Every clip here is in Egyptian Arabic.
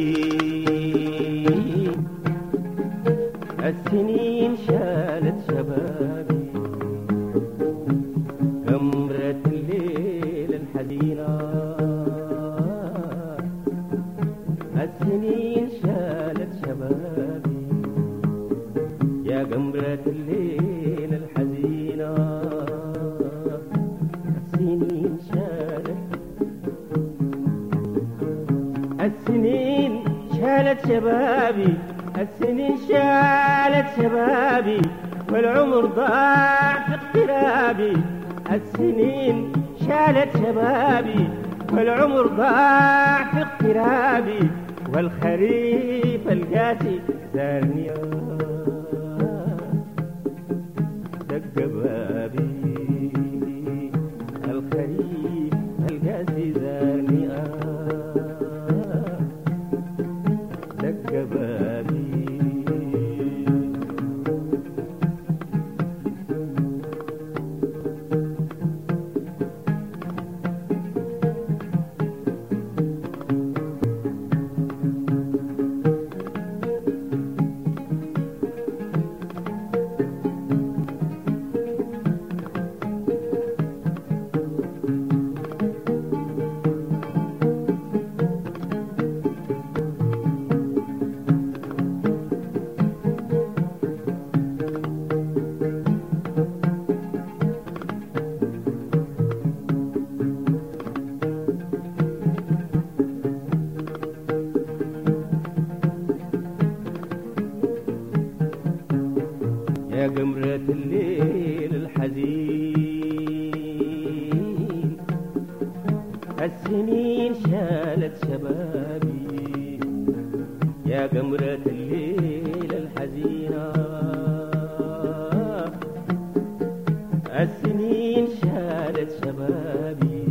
السنين شالت شبابي قمرة الليل الحزينة السنين شالت شبابي يا قمرة الليل الحزينة السنين شالت السنين شالت شبابي السنين شالت شبابي والعمر ضاع في اقترابي السنين شالت شبابي والعمر ضاع في اقترابي والخريف القاسي زارني دق بابي الخريف القاسي زارني دق بابي يا قمرة الليل الحزين السنين شالت شبابي يا قمرة الليل الحزينة السنين شالت شبابي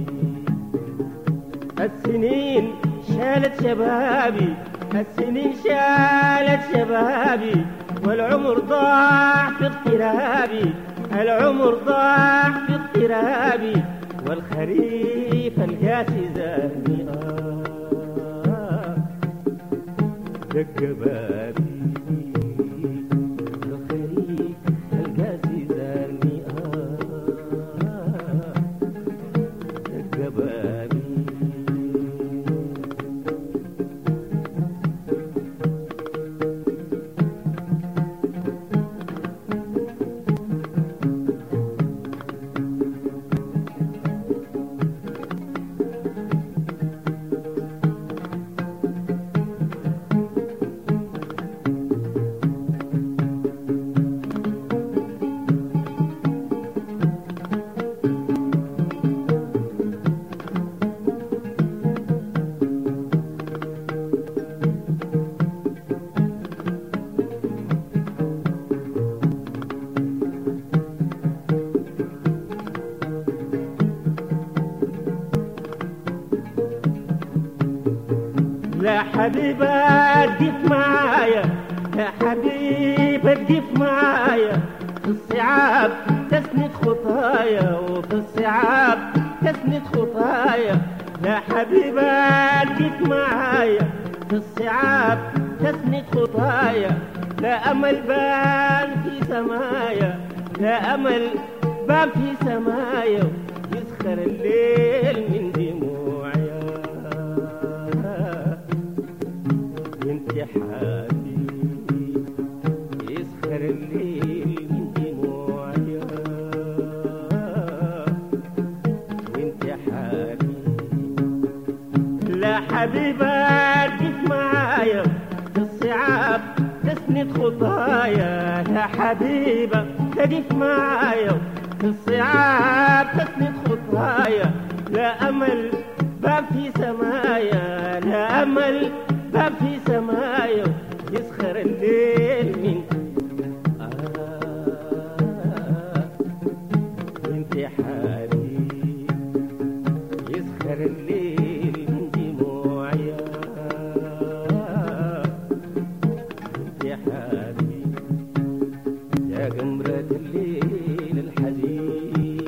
السنين شالت شبابي السنين شالت شبابي والعمر ضاع في اقترابي العمر ضاع في اقترابي والخريف القاسي زارني آه دق بابي الخريف القاسي زارني آه دق بابي لا حبيبة تقف معايا يا حبيبة تقف معايا في الصعاب تسند خطايا وفي الصعاب تسند خطايا لا حبيبة تقف معايا في الصعاب تسند خطايا لا أمل بان في سمايا لا أمل بان في سمايا يسخر الليل من دموعي وانت حبيبي يسخر الليل من دموعي وانت حبيبي لا حبيبة تقف معايا في الصعاب تسند خطايا لا حبيبة تقف معايا في الصعاب تسند خطايا لا أمل باب في سمايا لا أمل باب في سمايا يسخر الليل من آه وانت حالي يسخر الليل من دموعي وانت حالي يا قمرة الليل الحزين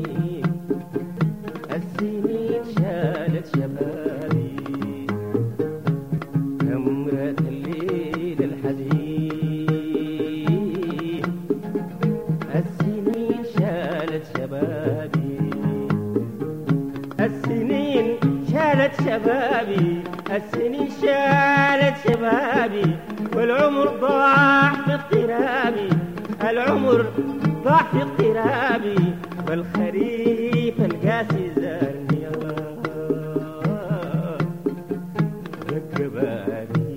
السنين شالت شبابي جمرة الليل الحزين السنين شالت شبابي السنين شالت شبابي السنين شالت شبابي والعمر ضاع في اضطرابي العمر ضاع في اضطرابي والخريف القاسي زارني الله دق بابي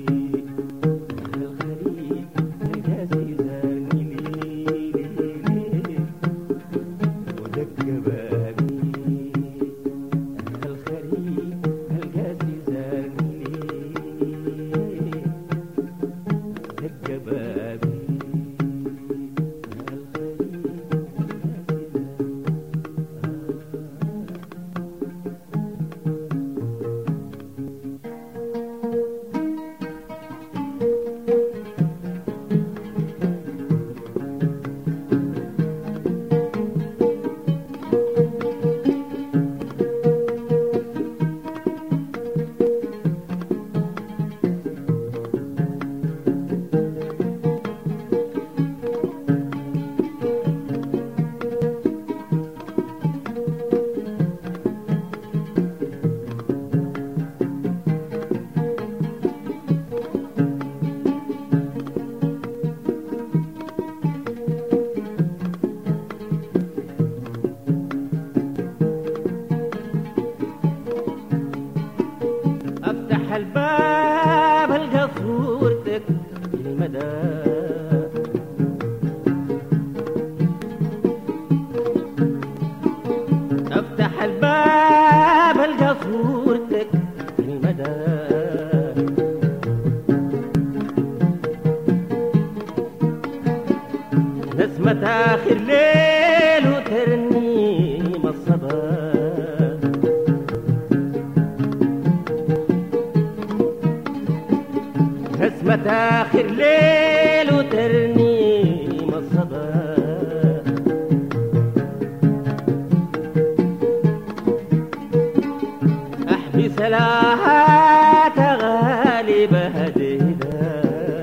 الخريف القاسي زارني لي لي لي ودق بابي الخريف القاسي زارني لي دق بابي افتح الباب القى صورتك في المدى افتح الباب القى صورتك في المدى نسمة آخر ليل وترنيم الصبا نسمة آخر ليل وترنيم الصبا أحبس لها غالب هديدا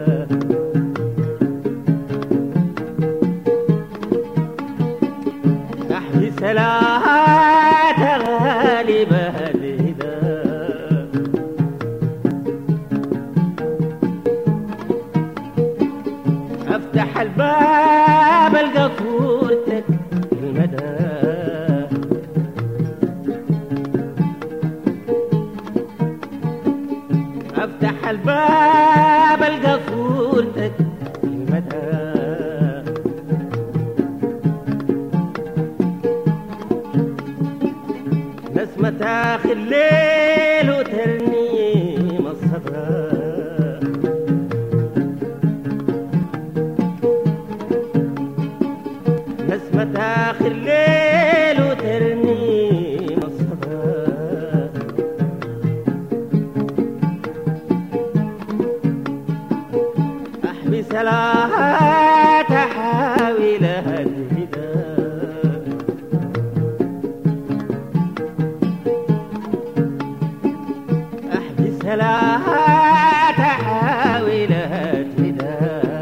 أحبس لها غالب هديدا افتح الباب القى صورتك في المدى افتح الباب القى صورتك في المدى نسمة آخر ليل وترنيم الصبا نسمة آخر ليل وترنيم الصبا أحبس لها تحاول الهدى أحبس لها تحاول الهدى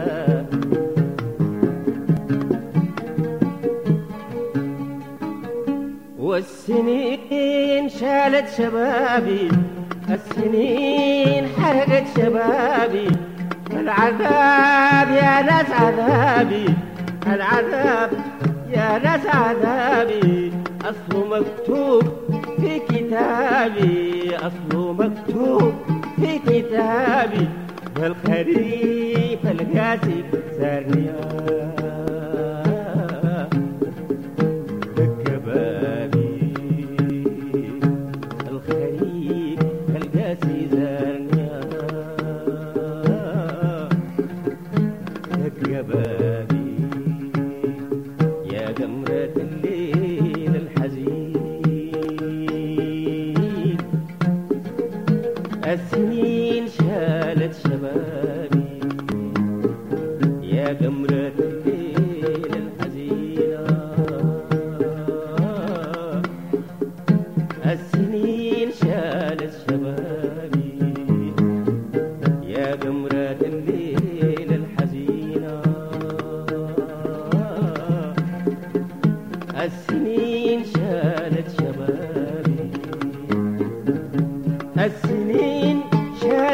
والسنين شالت شبابي السنين حرقت شبابي العذاب يا ناس عذابي العذاب يا ناس عذابي أصله مكتوب في كتابي أصله مكتوب في كتابي والخريف القاسي سارني دق بابي الخريف القاسي زارني دق بابي يا جمرة الليل الحزين السنين شالت شبابي يا جمرة الليل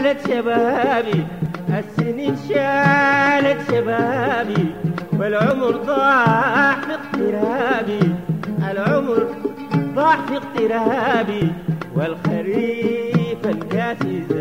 شالت شبابي السنين شالت شبابي والعمر ضاع في اقترابي العمر ضاع في اقترابي والخريف القاسي